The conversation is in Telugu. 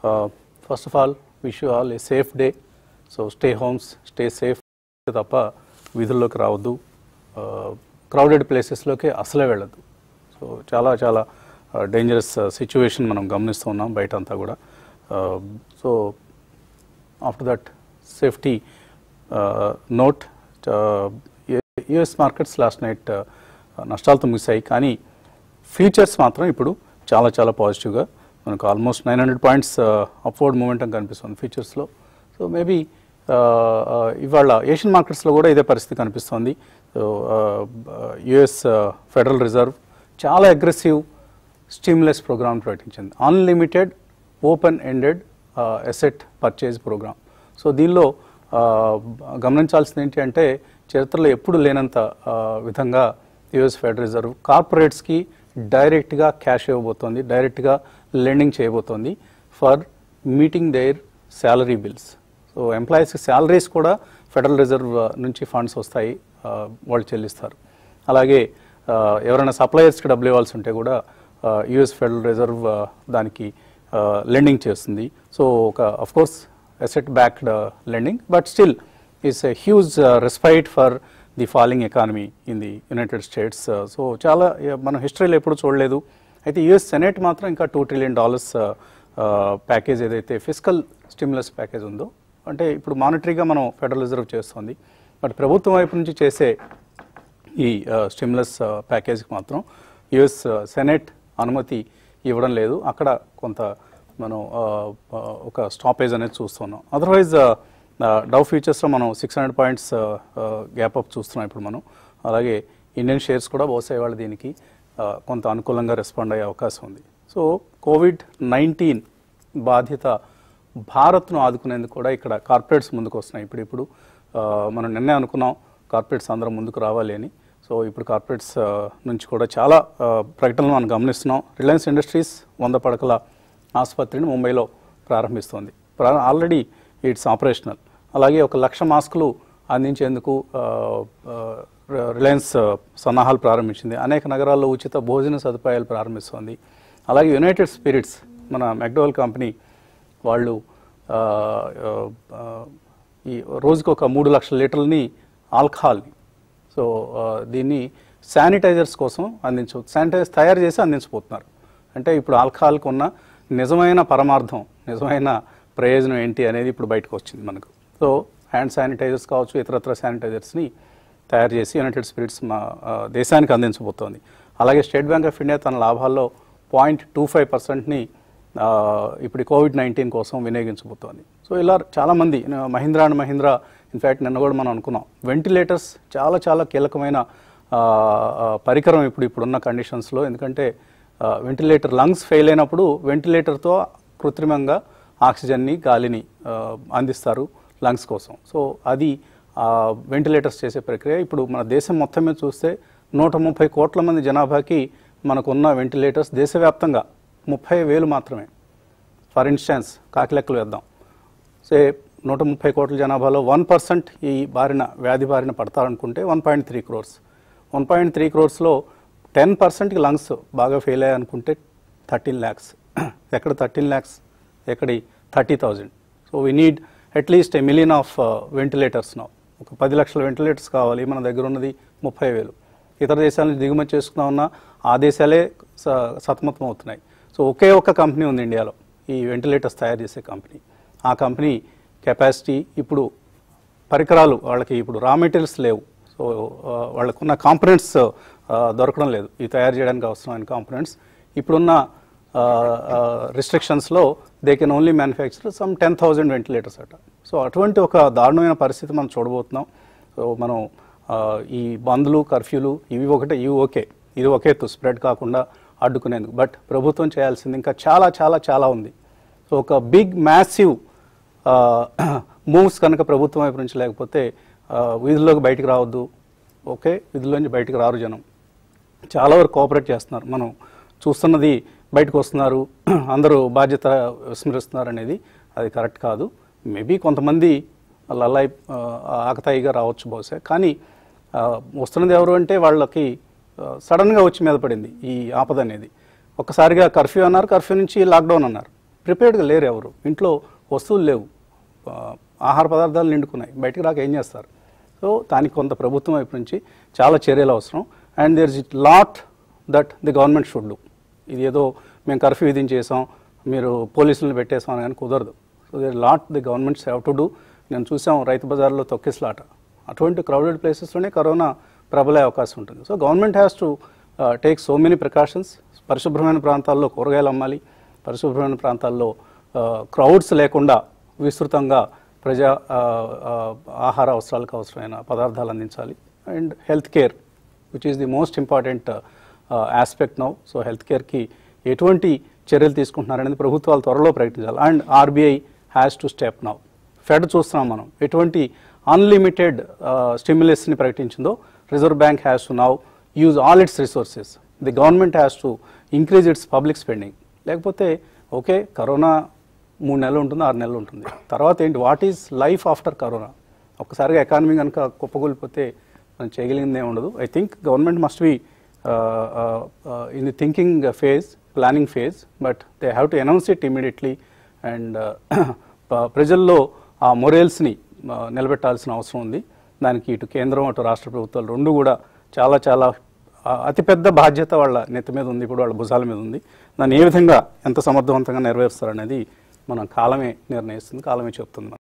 first of all wish you all a safe day so stay homes stay safe తప్ప వీధుల్లోకి రావద్దు క్రౌడెడ్ ప్లేసెస్లోకి అసలే వెళ్ళద్దు సో చాలా చాలా డేంజరస్ సిచ్యువేషన్ మనం గమనిస్తూ ఉన్నాం బయట అంతా కూడా so after that safety note US markets last night నష్టాలతో ముగిశాయి కానీ ఫ్యూచర్స్ మాత్రం ఇప్పుడు చాలా చాలా పాజిటివ్గా మనకు almost nine hundred points upward momentum కనిపిస్తుంది ఫ్యూచర్స్లో సో మేబీ ఇవాళ ఏషియన్ మార్కెట్స్లో కూడా ఇదే పరిస్థితి కనిపిస్తుంది సో యుఎస్ ఫెడరల్ రిజర్వ్ చాలా అగ్రెసివ్ స్టిమ్యులస్ ప్రోగ్రామ్ ప్రకటించింది unlimited open ended asset purchase program so దీనిలో ఆ, గమనించాల్సింది ఏంటి అంటే చరిత్రలో ఎప్పుడు లేనంత ఆ, విధంగా యుఎస్ ఫెడరల్ రిజర్వ్ కార్పొరేట్స్కి డైరెక్ట్గా క్యాష్ ఇవ్వబోతోంది డైరెక్ట్గా లెండింగ్ చేయబోతోంది for meeting their salary bills so ఎంప్లాయీస్కి శాలరీస్ కూడా ఫెడరల్ రిజర్వ్ నుంచి ఫండ్స్ వస్తాయి ఆ, వాళ్ళు చెల్లిస్తారు అలాగే ఆ, ఎవరైనా సప్లయర్స్కి డబ్బులు ఇవ్వాల్సి ఉంటే కూడా యుఎస్ ఫెడరల్ రిజర్వ్ ఆ, దానికి లెండింగ్ చేస్తుంది సో ఒక of course asset backed lending but still is a huge respite for the falling economy in the United States so చాలా uh, మనం హిస్టరీలో ఎప్పుడు చూడలేదు అయితే యుఎస్ సెనెట్ మాత్రం ఇంకా టూ ట్రిలియన్ డాలర్స్ ప్యాకేజ్ ఏదైతే ఫిజికల్ స్టిమ్యులస్ ప్యాకేజ్ ఉందో అంటే ఇప్పుడు మానిటరీగా మనం ఫెడరల్ రిజర్వ్ చేస్తుంది బట్ ప్రభుత్వం వైపు నుంచి చేసే ఈ స్టిమ్యులస్ ప్యాకేజ్కి మాత్రం యుఎస్ సెనెట్ అనుమతి ఇవ్వడం లేదు అక్కడ కొంత మనం ఆ, ఆ, ఒక స్టాపేజ్ అనేది చూస్తున్నాం అదర్వైజ్ డవ్ ఫ్యూచర్స్లో మనం six hundred points gap up చూస్తున్నాం ఇప్పుడు మనం అలాగే ఇండియన్ షేర్స్ కూడా బహుశా ఇవాళ దీనికి ఆ, కొంత అనుకూలంగా రెస్పాండ్ అయ్యే అవకాశం ఉంది సో కోవిడ్ నైన్టీన్ బాధ్యత భారత్ను ఆదుకునేందుకు కూడా ఇక్కడ కార్పొరేట్స్ ముందుకు వస్తున్నాయి ఇప్పుడు ఇప్పుడు ఆ, మనం నిన్నే అనుకున్నాం కార్పొరేట్స్ అందరం ముందుకు రావాలి అని సో ఇప్పుడు కార్పొరేట్స్ ఆ, నుంచి కూడా చాలా ఆ, ప్రకటనలు మనం గమనిస్తున్నాం రిలయన్స్ ఇండస్ట్రీస్ వంద పడకల ఆసుపత్రిని ముంబైలో ప్రారంభిస్తోంది ప్రా- ఆల్రెడీ ఇట్స్ ఆపరేషనల్ అలాగే ఒక లక్ష మాస్కులు అందించేందుకు ఆ, ఆ, రి- రిలయన్స్ ఆ, సన్నాహాలు ప్రారంభించింది అనేక నగరాల్లో ఉచిత భోజన సదుపాయాలు ప్రారంభిస్తోంది అలాగే యునైటెడ్ స్పిరిట్స్ మన మెక్డోవల్ కంపెనీ వాళ్ళు ఆ, ఆ, ఆ, ఈ రోజుకు ఒక మూడు లక్షల లీటర్లని ఆల్కహాల్ని సో ఆ, దీన్ని శానిటైజర్స్ కోసం అందించవచ్చు శానిటైజర్స్ తయారు చేసి అందించబోతున్నారు అంటే ఇప్పుడు ఆల్కహాల్కి ఉన్న నిజమైన పరమార్థం నిజమైన ప్రయోజనం ఏంటి అనేది ఇప్పుడు బయటకు వచ్చింది మనకు సో హ్యాండ్ శానిటైజర్స్ కావచ్చు ఇతరత్ర శానిటైజర్స్ని తయారు చేసి యునైటెడ్ స్పిరిట్స్ మా ఆ, దేశానికి అందించబోతోంది అలాగే స్టేట్ బ్యాంక్ ఆఫ్ ఇండియా తన లాభాల్లో పాయింట్ టూ ఫైవ్ పర్సెంట్ని ఇప్పుడు కోవిడ్ నైన్టీన్ కోసం వినియోగించబోతోంది సో ఇలా చాలామంది న- మహీంద్రా అండ్ మహీంద్రా ఇన్ఫ్యాక్ట్ నిన్న కూడా మనం అనుకున్నాం వెంటిలేటర్స్ చాలా చాలా కీలకమైన ఆ, ఆ, పరికరం ఇప్పుడు ఇప్పుడున్న కండిషన్స్లో ఎందుకంటే వెంటిలేటర్ లంగ్స్ ఫెయిల్ అయినప్పుడు వెంటిలేటర్తో కృత్రిమంగా ఆక్సిజన్ని గాలిని ఆ, అందిస్తారు లంగ్స్ కోసం సో అది వెంటిలేటర్స్ చేసే ప్రక్రియ ఇప్పుడు మన దేశం మొత్తం మీద చూస్తే నూట ముప్పై కోట్ల మంది జనాభాకి మనకున్న వెంటిలేటర్స్ దేశవ్యాప్తంగా ముప్పై వేలు మాత్రమే ఫర్ ఇన్స్టాన్స్ కాకిలెక్కలు వేద్దాం సే నూట ముప్పై కోట్ల జనాభాలో వన్ పర్సెంట్ ఈ బారిన వ్యాధి బారిన పడతారనుకుంటే one point three crores one point three క్రోర్స్లో టెన్ పర్సెంట్కి లంగ్స్ బాగా ఫెయిల్ అయ్యాయనుకుంటే థర్టీన్ ల్యాక్స్ ఎక్కడ థర్టీన్ ల్యాక్స్ ఎక్కడి thirty thousand so we need at least a million of ventilators now ఒక పది లక్షల వెంటిలేటర్స్ కావాలి మన దగ్గర ఉన్నది ముప్పై వేలు ఇతర దేశాల నుంచి దిగుమతి చేసుకున్నా ఉన్న ఆ దేశాలే స- సతమతం అవుతున్నాయి సో ఒకే ఒక్క కంపెనీ ఉంది ఇండియాలో ఈ వెంటిలేటర్స్ తయారు చేసే కంపెనీ ఆ కంపెనీ కెపాసిటీ ఇప్పుడు పరికరాలు వాళ్ళకి ఇప్పుడు రా మెటీరియల్స్ లేవు సో ఆ, వాళ్ళకున్న కాంపనెంట్స్ దొరకడం లేదు ఈ తయారు చేయడానికి అవసరమైన కాంపనెంట్స్ ఇప్పుడున్న రిస్ట్రిక్షన్స్లో they can only manufacture some ten thousand ventilators అట సో అటువంటి ఒక దారుణమైన పరిస్థితి మనం చూడబోతున్నాం సో మనం ఆ, ఈ బంద్లు కర్ఫ్యూలు ఇవి ఒకటే ఇవి ఓకే ఇది ఒకే స్ప్రెడ్ కాకుండా అడ్డుకునేందుకు బట్ ప్రభుత్వం చేయాల్సింది ఇంకా చాలా చాలా చాలా ఉంది సో ఒక బిగ్ మ్యాసివ్ మూవ్స్ కనుక ప్రభుత్వం వైపు నుంచి లేకపోతే ఆ, వీధుల్లోకి బయటికి రావద్దు ఓకే వీధుల్లోంచి బయటికి రారు జనం చాలా వరకు కోఆపరేట్ చేస్తున్నారు మనం చూస్తున్నది బయటకు వస్తున్నారు అందరూ బాధ్యత విస్మరిస్తున్నారు అనేది అది కరెక్ట్ కాదు మేబీ కొంతమంది లల్లాయి ఆ, ఆకతాయిగా రావచ్చు బహుశా కానీ ఆ, వస్తున్నది ఎవరు అంటే వాళ్ళకి ఆ, సడన్గా వచ్చి మీద పడింది ఈ ఆపద అనేది ఒక్కసారిగా కర్ఫ్యూ అన్నారు కర్ఫ్యూ నుంచి లాక్డౌన్ అన్నారు ప్రిపేర్డ్గా లేరు ఎవరు ఇంట్లో వస్తువులు లేవు ఆ, ఆహార పదార్థాలు నిండుకున్నాయి బయటికి రాక ఏం చేస్తారు సో దానికి కొంత ప్రభుత్వం వైపు నుంచి చాలా చర్యలు అవసరం and there is it lot that the government should do ఇది ఏదో మేము కర్ఫ్యూ విధించేసాం మీరు పోలీసులను పెట్టేసాం అని కానీ కుదరదు so there lot the governments have to do నేను చూసాం రైతు బజార్లో తొక్కిసలాట అటువంటి క్రౌడెడ్ ప్లేసెస్లోనే కరోనా ప్రబలే అవకాశం ఉంటుంది so government has to take so many precautions పరిశుభ్రమైన ప్రాంతాల్లో కూరగాయలు అమ్మాలి పరిశుభ్రమైన ప్రాంతాల్లో క్రౌడ్స్ లేకుండా విస్తృతంగా ప్రజా ఆ, ఆ, ఆహార అవసరాలకు అవసరమైన పదార్థాలు అందించాలి and health care which is the most important aspect now so health కేర్కి ఎటువంటి చర్యలు తీసుకుంటున్నారనేది ప్రభుత్వాలు త్వరలో ప్రకటించాలి and RBI has to step now Fed చూస్తున్నాం మనం ఎటువంటి అన్లిమిటెడ్ స్టిమ్యులస్ని ప్రకటించిందో reserve bank has to now use all its resources the government has to increase its public spending లేకపోతే ఓకే కరోనా మూడు నెలలు ఉంటుంది ఆరు నెలలు ఉంటుంది తర్వాత ఏంటి what is life after corona ఒక్కసారిగా ఎకానమీ కనుక కుప్పకూలిపోతే మనం చేయగలిగిందే ఉండదు I think government must be in the thinking phase planning phase but they have to announce it immediately and ప్రజల్లో ఆ మొరేల్స్ని నిలబెట్టాల్సిన అవసరం ఉంది దానికి ఇటు కేంద్రం అటు రాష్ట్ర ప్రభుత్వాలు రెండు కూడా చాలా చాలా ఆ, అతిపెద్ద బాధ్యత వాళ్ళ నెత్తి మీద ఉంది ఇప్పుడు వాళ్ళ భుజాల మీద ఉంది దాన్ని ఏ విధంగా ఎంత సమర్థవంతంగా నెరవేరుస్తారనేది మనం కాలమే నిర్ణయిస్తుంది కాలమే చెప్తుంది